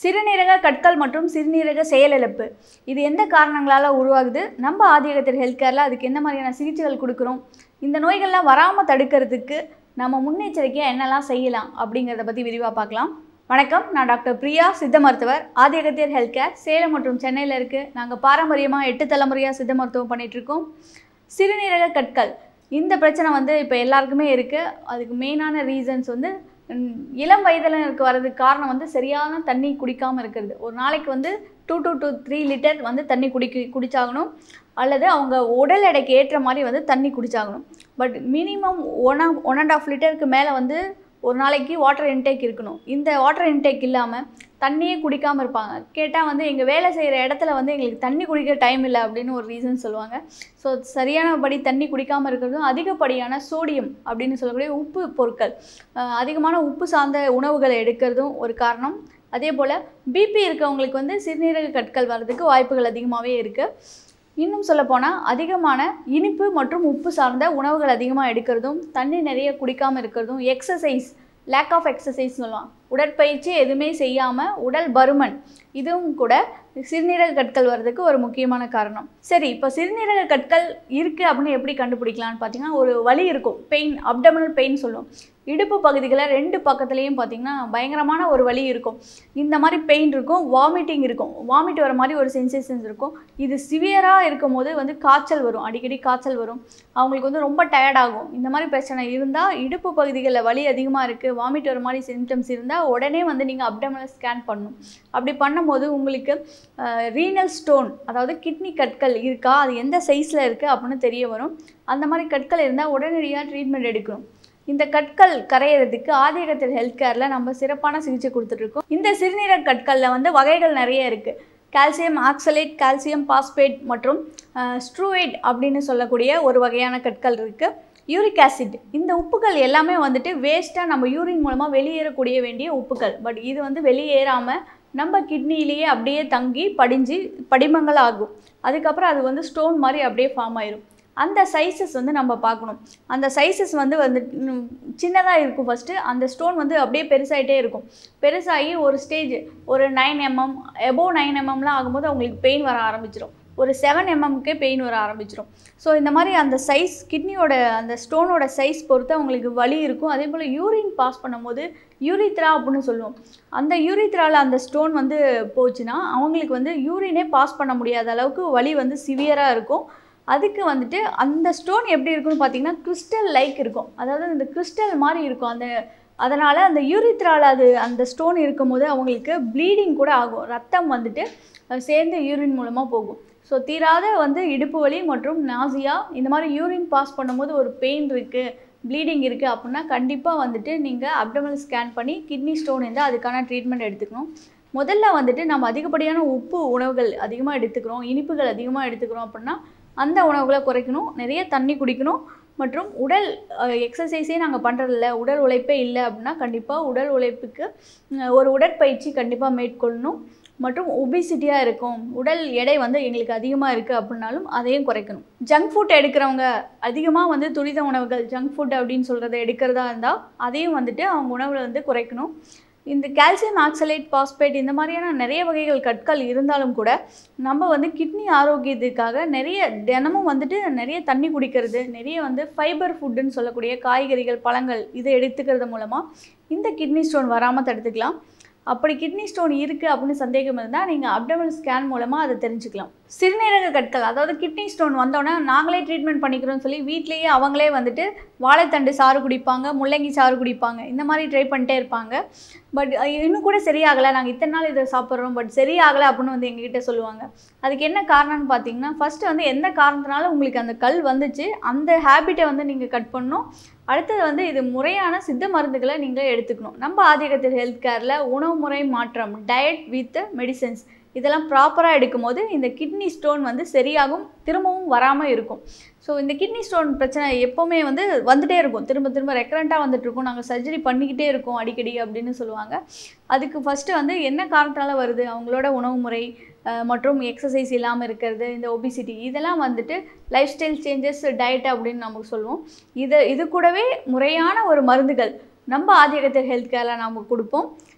சிறுநீரக கற்கள் மற்றும் சிறுநீரக செயலிழப்பு இது எந்த காரணங்களால் உருவாகுது நம்ம ஆதியகத்தில் ஹெல்த் கேரில் அதுக்கு என்ன மாதிரியான சிகிச்சைகள் கொடுக்குறோம் இந்த நோய்கள்லாம் வராமல் தடுக்கிறதுக்கு நம்ம முன்னெச்சரிக்கையாக என்னெல்லாம் செய்யலாம் அப்படிங்கிறத பற்றி விரிவாக பார்க்கலாம் வணக்கம் நான் டாக்டர் பிரியா சித்த மருத்துவர் ஆதியகத்தியர் ஹெல்த் கேர் சேலம் மற்றும் சென்னையில் இருக்குது நாங்கள் பாரம்பரியமாக எட்டு தலைமுறையாக சித்த மருத்துவம் பண்ணிகிட்ருக்கோம் சிறுநீரக கற்கள் இந்த பிரச்சனை வந்து இப்போ எல்லாருக்குமே இருக்குது அதுக்கு மெயினான ரீசன்ஸ் வந்து ம், இளம் வயதினருக்கு வர்றதுக்கு காரணம் வந்து சரியான தண்ணி குடிக்காமல் இருக்கிறது ஒரு நாளைக்கு வந்து two to two three litre வந்து தண்ணி குடிக்க குடிச்சாகணும் அல்லது அவங்க உடல் எடைக்கு ஏற்ற மாதிரி வந்து தண்ணி குடிச்சாகணும் but minimum one one and half லிட்டருக்கு மேலே வந்து ஒரு நாளைக்கு வாட்டர் இன்டேக் இருக்கணும் இந்த வாட்டர் இன்டேக் இல்லாமல் தண்ணியே குடிக்காமல் இருப்பாங்க கேட்டால் வந்து எங்கள் வேலை செய்கிற இடத்துல வந்து எங்களுக்கு தண்ணி குடிக்க டைம் இல்லை அப்படின்னு ஒரு ரீசன் சொல்லுவாங்க ஸோ சரியானபடி தண்ணி குடிக்காமல் இருக்கிறதும் அதிகப்படியான சோடியம் அப்படின்னு சொல்லக்கூடிய உப்பு பொருட்கள் அஹ் அதிகமான உப்பு சார்ந்த உணவுகளை எடுக்கிறதும் ஒரு காரணம் அதே போல் பிபி இருக்கவங்களுக்கு வந்து சிறுநீரக கற்கள் வர்றதுக்கு வாய்ப்புகள் அதிகமாகவே இருக்குது இன்னும் சொல்லப்போனால் அதிகமான இனிப்பு மற்றும் உப்பு சார்ந்த உணவுகள் அதிகமாக எடுக்கிறதும் தண்ணி நிறைய குடிக்காமல் இருக்கிறதும் எக்ஸசைஸ் லேக் ஆஃப் எக்ஸசைஸ் சொல்லலாம் உடற்பயிற்சி எதுவுமே செய்யாமல் உடல் பருமன் இதுவும் கூட சிறுநீரக கற்கள் வர்றதுக்கு ஒரு முக்கியமான காரணம் சரி இப்போ சிறுநீரக கற்கள் இருக்குது அப்படின்னு எப்படி கண்டுபிடிக்கலாம்னு பார்த்தீங்கன்னா ஒரு வலி இருக்கும் பெயின் அப்டமினல் பெயின் சொல்லுவோம் இடுப்பு பகுதிகளில் ரெண்டு பக்கத்துலேயும் பார்த்தீங்கன்னா பயங்கரமான ஒரு வலி இருக்கும் இந்த மாதிரி பெயின் இருக்கும் வாமிட்டிங் இருக்கும் வாமிட் வர மாதிரி ஒரு சென்சேஷன்ஸ் இருக்கும் இது சிவியராக இருக்கும் போது வந்து காய்ச்சல் வரும் அடிக்கடி காய்ச்சல் வரும் அவங்களுக்கு வந்து ரொம்ப டயர்ட் ஆகும் இந்த மாதிரி பிரச்சனை இருந்தால் இடுப்பு பகுதிகளில் வலி அதிகமாக இருக்குது வாமிட் வர மாதிரி சிம்டம்ஸ் இருந்தால் உடனே வந்து நீங்கள் அப்டமினல் ஸ்கேன் பண்ணணும் அப்படி பண்ணும்போது உங்களுக்கு ரீனல் ஸ்டோன் அதாவது கிட்னி கற்கள் இருக்கா அது எந்த சைஸில் இருக்குது அப்படின்னு தெரிய வரும் அந்த மாதிரி கற்கள் இருந்தால் உடனடியாக ட்ரீட்மெண்ட் எடுக்கணும் இந்த கற்கள் கரையிறதுக்கு ஆதியகத்தில் ஹெல்த் கேரில் நம்ம சிறப்பான சிகிச்சை கொடுத்துட்ருக்கோம் இந்த சிறுநீரக கற்களில் வந்து வகைகள் நிறைய இருக்குது கால்சியம் ஆக்சலேட் கால்சியம் பாஸ்பேட் மற்றும் ஸ்ட்ரூவேட் அப்படின்னு சொல்லக்கூடிய ஒரு வகையான கற்கள் இருக்குது யூரிக் ஆசிட் இந்த உப்புகள் எல்லாமே வந்துட்டு வேஸ்ட்டாக நம்ம யூரின் மூலமாக வெளியேறக்கூடிய வேண்டிய உப்புகள் பட் இது வந்து வெளியேறாமல் நம்ம கிட்னிலேயே அப்படியே தங்கி படிஞ்சு படிமங்கள் ஆகும் அதுக்கப்புறம் அது வந்து ஸ்டோன் மாதிரி அப்படியே ஃபார்ம் ஆயிரும் அந்த சைஸஸ் வந்து நம்ம பார்க்கணும் அந்த சைஸஸ் வந்து வந்து சின்னதாக இருக்கும் ஃபஸ்ட்டு அந்த ஸ்டோன் வந்து அப்படியே பெருசாகிட்டே இருக்கும் பெருசாகி ஒரு ஸ்டேஜ் ஒரு நைன் எம்எம் எபோவ் நைன் எம்எம்லாம் ஆகும்போது அவங்களுக்கு பெயின் வர ஆரம்பிச்சிடும் ஒரு செவன் எம்எம்க்கே பெயின் வர ஆரம்பிச்சிடும் ஸோ இந்த மாதிரி அந்த சைஸ் கிட்னியோட அந்த ஸ்டோனோட சைஸ் பொறுத்து அவங்களுக்கு வலி இருக்கும் அதே போல் யூரின் பாஸ் பண்ணும்போது யூரித்ரா அப்படின்னு சொல்லுவோம் அந்த யூரித்ராவில் அந்த ஸ்டோன் வந்து போச்சுன்னா அவங்களுக்கு வந்து யூரினே பாஸ் பண்ண முடியாத அளவுக்கு வலி வந்து சிவியராக இருக்கும் அதுக்கு வந்துட்டு அந்த ஸ்டோன் எப்படி இருக்குன்னு பார்த்தீங்கன்னா கிறிஸ்டல் லைக் இருக்கும் அதாவது இந்த கிறிஸ்டல் மாதிரி இருக்கும் அந்த அதனால் அந்த யூரித்ரால் அது அந்த ஸ்டோன் இருக்கும்போது அவங்களுக்கு ப்ளீடிங் கூட ஆகும் ரத்தம் வந்துட்டு அஹ், சேர்ந்து யூரின் மூலமாக போகும் ஸோ தீராத வந்து இடுப்பு வலி மற்றும் நாசியா இந்த மாதிரி யூரின் பாஸ் பண்ணும்போது ஒரு பெயின் இருக்குது ப்ளீடிங் இருக்குது அப்படின்னா கண்டிப்பாக வந்துட்டு நீங்கள் அப்டமல் ஸ்கேன் பண்ணி கிட்னி ஸ்டோன் இருந்தால் அதுக்கான ட்ரீட்மெண்ட் எடுத்துக்கணும் முதல்ல வந்துட்டு நம்ம அதிகப்படியான உப்பு உணவுகள் அதிகமாக எடுத்துக்கிறோம் இனிப்புகள் அதிகமாக எடுத்துக்கிறோம் அப்படின்னா அந்த உணவுகளை குறைக்கணும் நிறைய தண்ணி குடிக்கணும் மற்றும் உடல் எக்ஸசைஸே நாங்கள் பண்ணுறதில்ல உடல் உழைப்பே இல்லை அப்படின்னா கண்டிப்பாக உடல் உழைப்புக்கு அஹ், ஒரு உடற்பயிற்சி கண்டிப்பாக மேற்கொள்ளணும் மற்றும் ஒபிசிட்டியாக இருக்கும் உடல் எடை வந்து எங்களுக்கு அதிகமாக இருக்குது அப்படின்னாலும் அதையும் குறைக்கணும் ஜங்க் ஃபுட் எடுக்கிறவங்க அதிகமாக வந்து துரித உணவுகள் ஜங்க் ஃபுட் அப்படின்னு சொல்கிறத எடுக்கிறதா இருந்தால் அதையும் வந்துட்டு அவங்க உணவில் வந்து குறைக்கணும் இந்த கால்சியம் ஆக்சலேட் பாஸ்பேட் இந்த மாதிரியான நிறைய வகைகள் கற்கள் இருந்தாலும் கூட நம்ம வந்து கிட்னி ஆரோக்கியத்துக்காக நிறைய தினமும் வந்துட்டு நிறைய தண்ணி குடிக்கிறது நிறைய வந்து ஃபைபர் ஃபுட்டுன்னு சொல்லக்கூடிய காய்கறிகள் பழங்கள் இதை எடுத்துக்கிறது மூலமாக இந்த கிட்னி ஸ்டோன் வராமல் தடுத்துக்கலாம் அப்படி கிட்னி ஸ்டோன் இருக்குது அப்படின்னு சந்தேகம் இருந்தால் நீங்கள் அப்டமல் ஸ்கேன் மூலமாக அதை தெரிஞ்சுக்கலாம் சிறுநீரக கற்கள் அதாவது கிட்னி ஸ்டோன் வந்தோன்னே நாங்களே ட்ரீட்மெண்ட் பண்ணிக்கிறோம்னு சொல்லி வீட்லேயே அவங்களே வந்துட்டு வாழைத்தண்டு சாறு குடிப்பாங்க முள்ளங்கி சாறு குடிப்பாங்க இந்த மாதிரி ட்ரை பண்ணிட்டே இருப்பாங்க பட் இன்னும் கூட சரியாகலை நாங்கள் இத்தனை நாள் இதை சாப்பிட்றோம் பட் சரியாகலை அப்படின்னு வந்து எங்ககிட்ட சொல்லுவாங்க அதுக்கு என்ன காரணம்னு பார்த்தீங்கன்னா ஃபஸ்ட்டு வந்து எந்த காரணத்தினால உங்களுக்கு அந்த கல் வந்துச்சு அந்த ஹேபிட்டை வந்து நீங்கள் கட் பண்ணணும் அடுத்தது வந்து இது முறையான சித்த மருந்துகளை நீங்கள் எடுத்துக்கணும் நம்ம ஆதிக்கத்தில் ஹெல்த் கேரில் உணவு முறை மாற்றம் டயட் வித் மெடிசன்ஸ் இதெல்லாம் ப்ராப்பராக எடுக்கும்போது இந்த கிட்னி ஸ்டோன் வந்து சரியாகும் திரும்பவும் வராமல் இருக்கும் ஸோ இந்த கிட்னி ஸ்டோன் பிரச்சனை எப்போவுமே வந்து வந்துட்டே இருக்கும் திரும்ப திரும்ப ரெக்கரண்ட்டாக வந்துட்டு இருக்கும் நாங்கள் சர்ஜரி பண்ணிக்கிட்டே இருக்கோம் அடிக்கடி அப்படின்னு சொல்லுவாங்க அதுக்கு ஃபஸ்ட்டு வந்து என்ன காரணத்தால் வருது அவங்களோட உணவு முறை அஹ், மற்றும் எக்ஸசைஸ் இல்லாமல் இருக்கிறது இந்த ஒபிசிட்டி இதெல்லாம் வந்துட்டு லைஃப் ஸ்டைல் சேஞ்சஸ் டயட் அப்படின்னு நமக்கு சொல்லுவோம் இது இது கூடவே முறையான ஒரு மருந்துகள் நம்ம ஆதிக்கத்தில் ஹெல்த் கேரில் நாம் கொடுப்போம்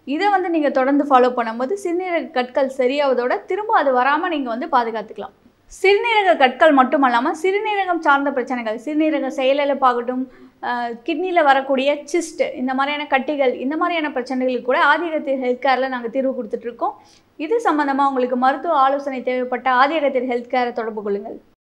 இதை வந்து நீங்கள் தொடர்ந்து ஃபாலோ பண்ணும்போது சிறுநீரக கற்கள் சரியாவதோட திரும்ப அது வராமல் நீங்கள் வந்து பாதுகாத்துக்கலாம் சிறுநீரக கற்கள் மட்டுமல்லாமல் சிறுநீரகம் சார்ந்த பிரச்சனைகள் சிறுநீரக செயலிழப்பாகட்டும் கிட்னியில் வரக்கூடிய சிஸ்ட் இந்த மாதிரியான கட்டிகள் இந்த மாதிரியான பிரச்சனைகளுக்கு கூட ஆதிகத்தில் ஹெல்த் கேரில் நாங்கள் தீர்வு கொடுத்துட்ருக்கோம் இது சம்மந்தமாக உங்களுக்கு மருத்துவ ஆலோசனை தேவைப்பட்ட ஆதிகத்தில் ஹெல்த் கேரை தொடர்பு கொள்ளுங்கள்